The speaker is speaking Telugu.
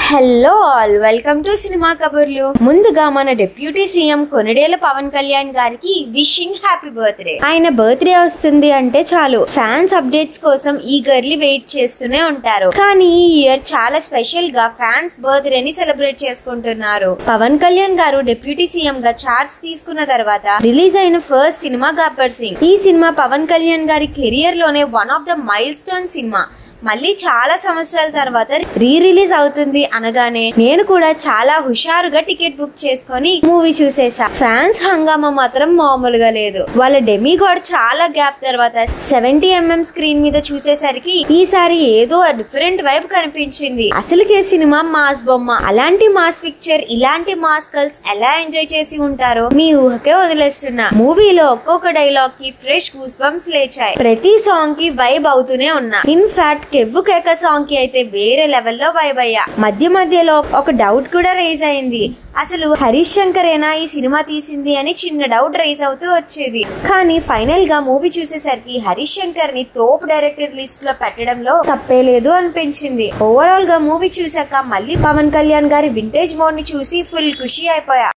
హలో ఆల్ వెల్కమ్ టు సినిమా కబుర్లు ముందుగా మన డిప్యూటీ సీఎం కొనిడేల పవన్ కళ్యాణ్ గారికి విషింగ్ హ్యాపీ బర్త్డే ఆయన బర్త్డే వస్తుంది అంటే చాలు ఫ్యాన్స్ అప్డేట్స్ కోసం ఈ గర్లీ వెయిట్ చేస్తూనే ఉంటారు కానీ ఈ ఇయర్ చాలా స్పెషల్ గా ఫ్యాన్స్ బర్త్డే ని సెలబ్రేట్ చేసుకుంటున్నారు పవన్ కళ్యాణ్ గారు డిప్యూటీ సీఎం గా చార్జ్ తీసుకున్న తర్వాత రిలీజ్ అయిన ఫస్ట్ సినిమా గబ్బర్ సింగ్ ఈ సినిమా పవన్ కళ్యాణ్ గారి కెరియర్ లోనే one of the milestone సినిమా మళ్ళీ చాలా సంవత్సరాల తర్వాత రీ రిలీజ్ అవుతుంది అనగానే నేను కూడా చాలా హుషారుగా టికెట్ బుక్ చేసుకొని మూవీ చూసేసా ఫ్యాన్స్ హంగామా మాత్రం మామూలుగా లేదు వాళ్ళ డెమిగాడ్ చాలా గ్యాప్ తర్వాత సెవెంటీ ఎంఎం స్క్రీన్ మీద చూసేసరికి ఈసారి ఏదో డిఫరెంట్ వైపు కనిపించింది అసలుకే సినిమా మాస్ బొమ్మ అలాంటి మాస్ పిక్చర్ ఇలాంటి మాస్ కల్స్ ఎలా ఎంజాయ్ చేసి ఉంటారో మీ ఊహకే వదిలేస్తున్నా మూవీలో ఒక్కొక్క డైలాగ్ కి ఫ్రెష్ గూస్ బంప్స్ లేచాయి ప్రతి సాంగ్ కి వైబ్ అవుతూనే ఉన్నా ఇన్ఫాక్ట్ కెవ్వు కేక సాంగ్ కి అయితే వేరే లెవెల్లో వైబ్ అయ్యా మధ్య మధ్యలో ఒక డౌట్ కూడా రైజ్ అయింది అసలు హరీష్ శంకరేనా ఈ సినిమా తీసింది అని చిన్న డౌట్ రైజ్ అవుతూ వచ్చేది కానీ ఫైనల్ గా మూవీ చూసేసరికి హరీష్ శంకర్ ని తోప్ డైరెక్టర్ లిస్ట్ లో పెట్టడంలో తప్పే లేదు అనిపించింది ఓవరాల్ గా మూవీ చూసాక మళ్ళీ పవన్ కళ్యాణ్ గారి వింటేజ్ మోడ్ ని చూసి ఫుల్ ఖుషి అయిపోయా